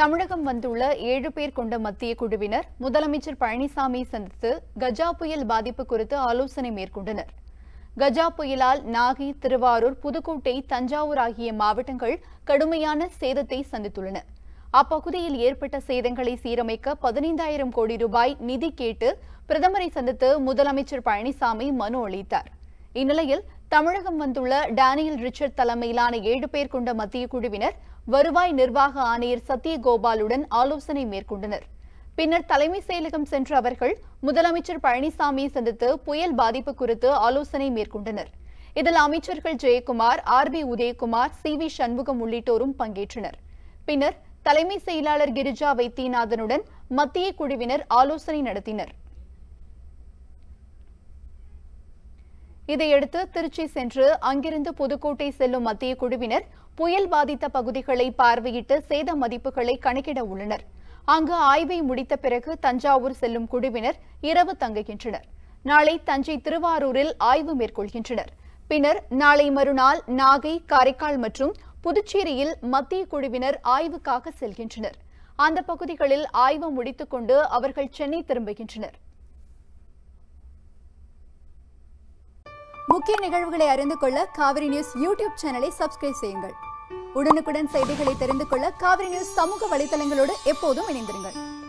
தமிழகம் வந்துள்ள ஏழு பேர் கொண்ட மத்திய குழுவினர் முதலமைச்சர் பழனிசாமி சந்தித்து கஜா புயல் பாதிப்பு குறித்து ஆலோசனை மேற்கொண்டனர் கஜா புயலால் நாகை திருவாரூர் புதுக்கோட்டை தஞ்சாவூர் ஆகிய மாவட்டங்கள் கடுமையான சேதத்தை சந்தித்துள்ளன அப்பகுதியில் ஏற்பட்ட சேதங்களை சீரமைக்க பதினைந்தாயிரம் கோடி ரூபாய் நிதி கேட்டு பிரதமரை சந்தித்து முதலமைச்சர் பழனிசாமி மனு அளித்தார் இந்நிலையில் தமிழகம் வந்துள்ள டேனியல் ரிச்சர்ட் தலைமையிலான ஏழு பேர் கொண்ட மத்திய குழுவினர் வருவாய் நிர்வாக ஆணையர் சத்யகோபாலுடன் ஆலோசனை மேற்கொண்டனர் பின்னர் தலைமை செயலகம் சென்ற அவர்கள் முதலமைச்சர் பழனிசாமியை சந்தித்து புயல் பாதிப்பு குறித்து ஆலோசனை மேற்கொண்டனர் இதில் அமைச்சர்கள் Jayakumar R B Udhayakumar C V Shanmugam உள்ளிட்டோரும் பங்கேற்றனர் பின்னர் தலைமை செயலாளர் கிரிஜா வைத்தியநாதனுடன் மத்திய குழுவினர் ஆலோசனை நடத்தினர் இதையடுத்து திருச்சி சென்று அங்கிருந்து புதுக்கோட்டை செல்லும் மத்திய குழுவினர் புயல் பாதித்த பகுதிகளை பார்வையிட்டு சேத மதிப்புகளை கணக்கிட உள்ளனர் அங்கு ஆய்வை முடித்த பிறகு தஞ்சாவூர் செல்லும் குழுவினர் இரவு தங்குகின்றனர் நாளை தஞ்சை திருவாரூரில் ஆய்வு மேற்கொள்கின்றனர் பின்னர் நாளை மறுநாள் நாகை காரைக்கால் மற்றும் புதுச்சேரியில் மத்திய குழுவினர் ஆய்வுக்காக செல்கின்றனர் அந்த பகுதிகளில் ஆய்வு முடித்துக் கொண்டு அவர்கள் சென்னை திரும்புகின்றனர் முக்கிய நிகழ்வுகளை அறிந்து கொள்ள காவிரி நியூஸ் யூடியூப் சேனலை சப்ஸ்கிரைப் செய்யுங்கள் உடனுக்குடன் செய்திகளை தெரிந்து கொள்ள காவிரி நியூஸ் சமூக வலைதளங்களோடு எப்போதும் இணைந்திருங்கள்